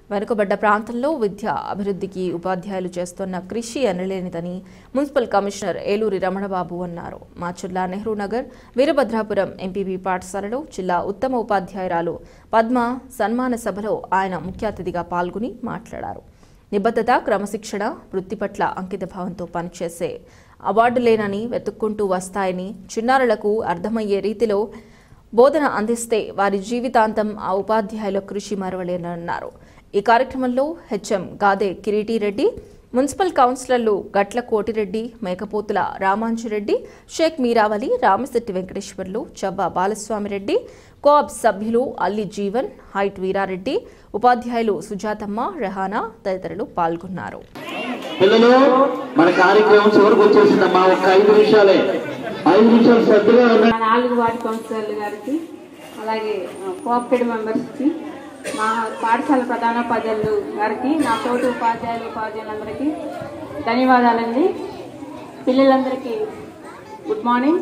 వెనుకబడ్డ ప్రాంతంలో విద్య అభివృద్ధికి ఉపాధ్యాయులు చేస్తున్న కృషి అనలేనిదని మున్సిపల్ కమిషనర్ ఏలూరి రమణబాబు అన్నారు మాచుర్ల నెహ్రూ నగర్ వీరభద్రాపురం ఎంపీపీ పాఠశాలలో జిల్లా ఉత్తమ ఉపాధ్యాయురాలు పద్మ సన్మాన సభలో ఆయన ముఖ్య అతిథిగా పాల్గొని మాట్లాడారు నిబద్ధత క్రమశిక్షణ వృత్తి పట్ల అంకితభావంతో పనిచేసే అవార్డులేనని వెతుక్కుంటూ వస్తాయని చిన్నారులకు అర్థమయ్యే రీతిలో బోధన అందిస్తే వారి జీవితాంతం ఆ ఉపాధ్యాయుల కృషి మరవలేనన్నారు ఈ కార్యక్రమంలో హెచ్ఎం గాదే కిరీటిరెడ్డి మున్సిపల్ కౌన్సిలర్లు గట్ల కోటిరెడ్డి మేకపోతుల రామాంజిరెడ్డి షేక్ మీరావలి రామశెట్టి వెంకటేశ్వర్లు చవ్వ బాలస్వామిరెడ్డి కోఆప్ సభ్యులు అల్లి జీవన్ హైట్ వీరారెడ్డి ఉపాధ్యాయులు సుజాతమ్మ రెహానా తదితరులు పాల్గొన్నారు పిల్లలు మన కార్యక్రమం చివరికి వచ్చేసిందమ్మా ఒక ఐదు నిమిషాలే ఐదు నిమిషాలు శ్రద్ధగా ఉండండి మా నాలుగు వార్డు కౌన్సిలర్లు గారికి అలాగే కోఆపరేటివ్ మెంబర్స్కి మా పాఠశాల ప్రధానోపాధ్యాయులు గారికి నా తోటి ఉపాధ్యాయులు ఉపాధ్యాయులందరికీ ధన్యవాదాలండి పిల్లలందరికీ గుడ్ మార్నింగ్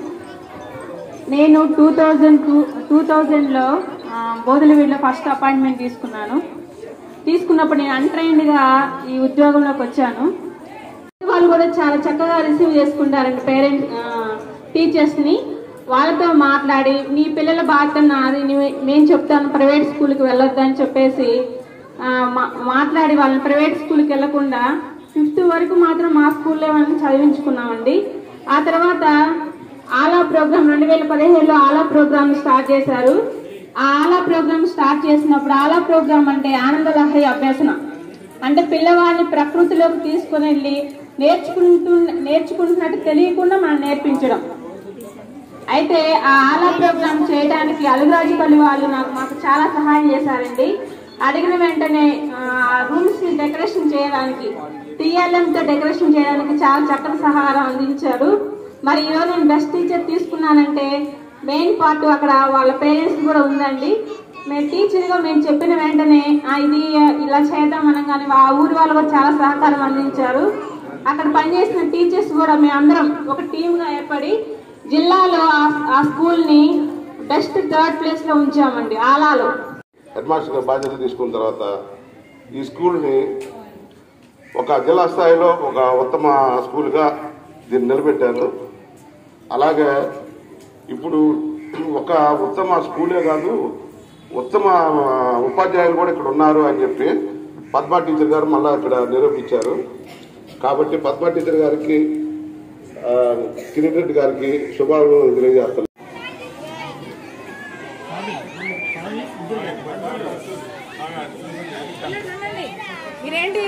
నేను టూ థౌజండ్ టూ టూ థౌజండ్లో బోధలవీడులో ఫస్ట్ అపాయింట్మెంట్ తీసుకున్నాను తీసుకున్నప్పుడు నేను అన్ట్రైన్డ్గా ఈ ఉద్యోగంలోకి వచ్చాను వాళ్ళు కూడా చాలా చక్కగా రిసీవ్ చేసుకుంటారండి పేరెంట్స్ టీచర్స్ని వాళ్ళతో మాట్లాడి నీ పిల్లల బాధ్యత నాది నీ- నేను చెప్తాను ప్రైవేట్ స్కూల్కి వెళ్ళొద్దని చెప్పేసి ఆ, మా- మాట్లాడి వాళ్ళని ప్రైవేట్ స్కూల్కి వెళ్లకుండా ఫిఫ్త్ వరకు మాత్రం మా స్కూల్లో వాళ్ళని చదివించుకున్నామండి ఆ తర్వాత ఆలా ప్రోగ్రామ్ రెండు వేల పదిహేడులో ఆలా ప్రోగ్రామ్ స్టార్ట్ చేశారు ఆ ఆలా ప్రోగ్రామ్ స్టార్ట్ చేసినప్పుడు ఆలా ప్రోగ్రామ్ అంటే ఆనందలహరి అభ్యసన అంటే పిల్లవాడిని ప్రకృతిలోకి తీసుకుని వెళ్ళి నేర్చుకుంటూ నేర్చుకుంటున్నట్టు తెలియకుండా మనం నేర్పించడం అయితే ఆ ఆలా ప్రోగ్రామ్ చేయడానికి అలుగురాజుపల్లి వాళ్ళు నాకు మాకు చాలా సహాయం చేశారండి అడిగిన వెంటనే రూమ్స్ ని డెకరేషన్ చేయడానికి TLM తో డెకరేషన్ చేయడానికి చాలా చక్కటి సహాయం అందించారు మరి ఈరోజు నేను బెస్ట్ టీచర్ తీసుకున్నానంటే మెయిన్ పార్ట్ అక్కడ వాళ్ళ పేరెంట్స్ కూడా ఉందండి మేము టీచర్గా మేము చెప్పిన వెంటనే "ఆ, ఇది ఇలా చేద్దాం అనగానే ఆ ఊరి వాళ్ళు కూడా చాలా సహకారం అందించారు అక్కడ పనిచేసిన టీచర్స్ కూడా మేమందరం ఒక టీమ్గా ఏర్పడి జిల్లాలో ఆ- ఆ స్కూల్ని బెస్ట్ థర్డ్ ప్లేస్లో ఉంచామండి ఆలాలో హెడ్ మాస్టర్గా బాధ్యత తీసుకున్న తర్వాత ఈ స్కూల్ని ఒక జిల్లా స్థాయిలో ఒక ఉత్తమ స్కూల్గా దీన్ని నిలబెట్టారు అలాగే ఇప్పుడు ఒక ఉత్తమ స్కూలే కాదు ఉత్తమ ఉపాధ్యాయులు కూడా ఇక్కడ ఉన్నారు అని చెప్పి పద్మా టీచర్ గారు మళ్ళీ ఇక్కడ నిరూపించారు కాబట్టి పద్మా టీచర్ గారికి ఆ, కిరణ్ రెడ్డి గారికి శుభాకాంక్షలు తెలియజేస్తాను మీరేంటి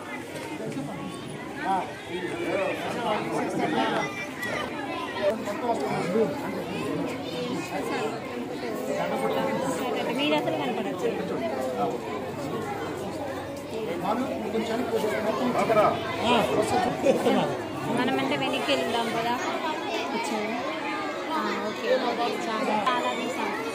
మీరు అసలు కనపడచ్చు మనమంటే వెనక్కి వెళ్దాం కదా వచ్చాము ఆ, ఓకే చాలా చాలా తీసాం